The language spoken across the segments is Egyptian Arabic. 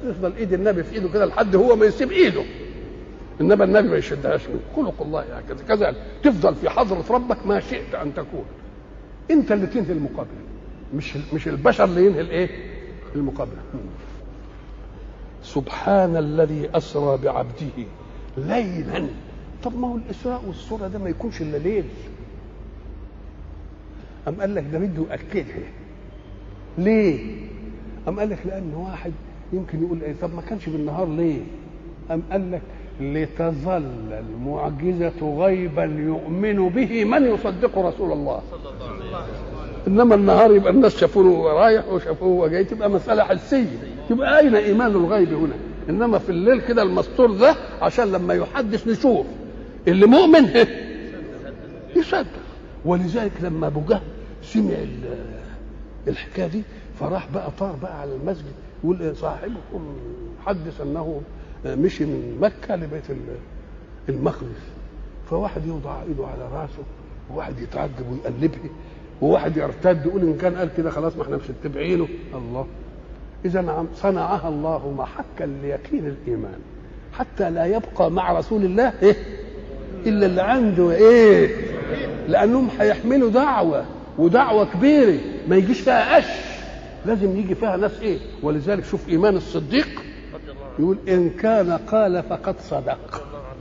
تفضل ايد النبي في ايده كده لحد هو ما يسيب ايده انما النبي ما يشدهاش منه خلق الله هكذا كذلك تفضل في حضره ربك ما شئت ان تكون انت اللي تنهي المقابله مش مش البشر اللي ينهي الايه المقابله سبحان الذي اسرى بعبده ليلا طب ما هو الاسراء والسرى ده ما يكونش الا ليل أم قال لك ده بده يأكدها ليه؟ أم قال لك لأن واحد يمكن يقول إيه طب ما كانش بالنهار ليه؟ أم قال لك لتظل المعجزة غيبا يؤمن به من يصدق رسول الله إنما النهار يبقى الناس شافوه رايح وشافوه جاي تبقى مسألة حسية تبقى أين إيمان الغيب هنا؟ إنما في الليل كده المستور ده عشان لما يحدث نشوف اللي مؤمن يصدق ولذلك لما ابو جهل سمع الحكايه دي فراح بقى طار بقى على المسجد يقول صاحبكم حدث انه مشي من مكه لبيت المقدس فواحد يوضع ايده على راسه وواحد يتعجب ويقلبه وواحد يرتد يقول ان كان قال كده خلاص ما احنا مش متبعينه الله اذا صنعها الله محكا ليقين الايمان حتى لا يبقى مع رسول الله ايه الا اللي عنده ايه لانهم هيحملوا دعوه ودعوه كبيره ما يجيش فيها قش لازم يجي فيها ناس ايه ولذلك شوف ايمان الصديق يقول ان كان قال فقد صدق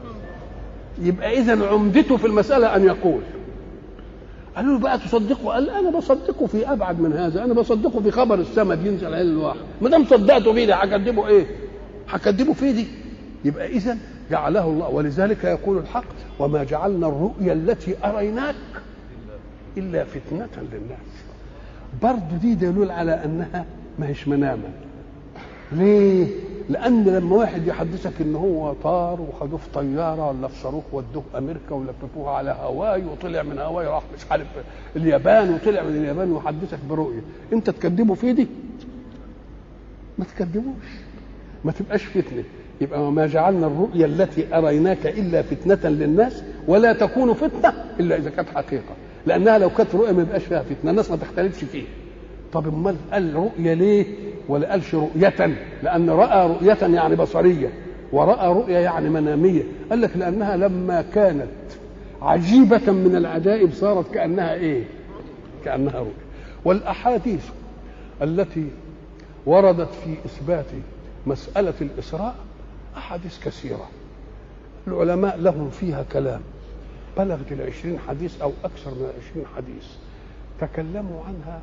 يبقى اذا عمدته في المساله ان يقول قالوا له بقى تصدقه قال انا بصدقه في ابعد من هذا انا بصدقه في خبر السماء بينزل على الواحد ما دام صدقته بيه ده هكذبه ايه هكذبه في دي يبقى اذا جعله الله ولذلك يقول الحق وما جعلنا الرؤيا التي اريناك الا فتنه للناس برضه دي دليل على انها ما هيش منامه ليه لان لما واحد يحدثك ان هو طار وخدوه في طياره ولا في صاروخ ودوه امريكا ولففوه على هواي وطلع من هواي راح مش عارف اليابان وطلع من اليابان ويحدثك برؤيه انت تكذبه في دي ما تكذبوش ما تبقاش فتنه يبقى وما جعلنا الرؤيا التي اريناك الا فتنه للناس ولا تكون فتنه الا اذا كانت حقيقه لانها لو كانت رؤيا ما يبقاش فيها فتنه الناس ما تختلفش فيها طب امال قال رؤيا ليه ولا قالش رؤية لأن رأى رؤية يعني بصرية ورأى رؤيا يعني منامية قال لك لأنها لما كانت عجيبة من العجائب صارت كأنها إيه كأنها رؤيا والأحاديث التي وردت في إثبات مسألة الإسراء أحاديث كثيرة العلماء لهم فيها كلام بلغت العشرين حديث أو أكثر من العشرين حديث تكلموا عنها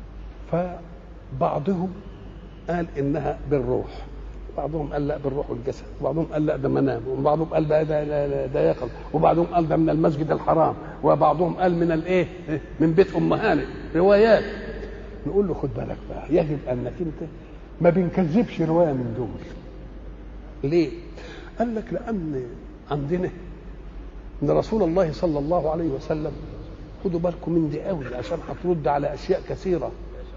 فبعضهم قال إنها بالروح بعضهم قال لا بالروح والجسد وبعضهم قال لا ده منام وبعضهم قال ده ده ده, ده يقظ وبعضهم قال ده من المسجد الحرام وبعضهم قال من الايه من بيت ام هانئ روايات نقول له خد بالك بقى يجب انك انت ما بنكذبش روايه من دول ليه قال لك لان عندنا ان رسول الله صلى الله عليه وسلم خدوا بالكم من دي قوي عشان هترد على اشياء كثيره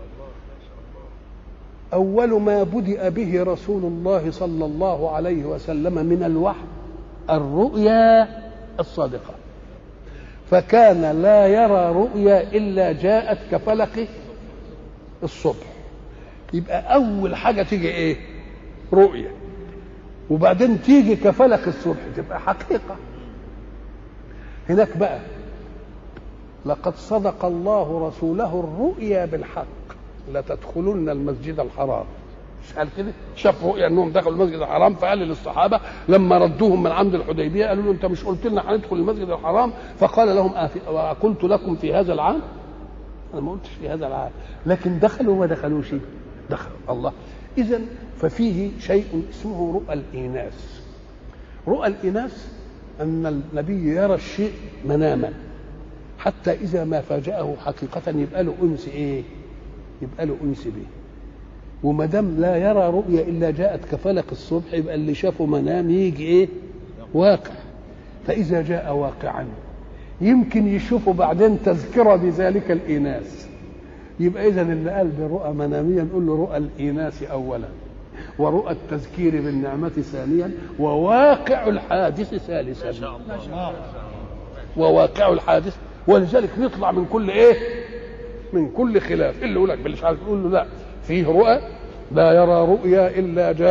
أول ما بدأ به رسول الله صلى الله عليه وسلم من الوحي الرؤيا الصادقة فكان لا يرى رؤيا إلا جاءت كفلق الصبح يبقى أول حاجة تيجي إيه رؤيا وبعدين تيجي كفلق الصبح تبقى حقيقة هناك بقى لقد صدق الله رسوله الرؤيا بالحق لتدخلن المسجد الحرام مش قال كده شاف رؤيا انهم دخلوا المسجد الحرام فقال للصحابه لما ردوهم من عند الحديبيه قالوا له انت مش قلت لنا هندخل المسجد الحرام فقال لهم قلت لكم في هذا العام انا ما قلتش في هذا العام لكن دخلوا وما دخلوش دخلوا الله اذا ففيه شيء اسمه رؤى الاناث رؤى الاناث ان النبي يرى الشيء مناما حتى اذا ما فاجاه حقيقه يبقى له انس ايه يبقى له انس به وما دام لا يرى رؤيا الا جاءت كفلق الصبح يبقى اللي شافه منام يجي ايه واقع فاذا جاء واقعا يمكن يشوفه بعدين تذكره بذلك الاناث يبقى اذا اللي قال برؤى مناميه نقول له رؤى الاناث اولا ورؤى التذكير بالنعمة ثانيا وواقع الحادث ثالثا ما شاء الله وواقع الحادث ولذلك نطلع من كل ايه من كل خلاف اللي يقول لك مش عارف يقول له لا فيه رؤى لا يرى رؤيا الا جاء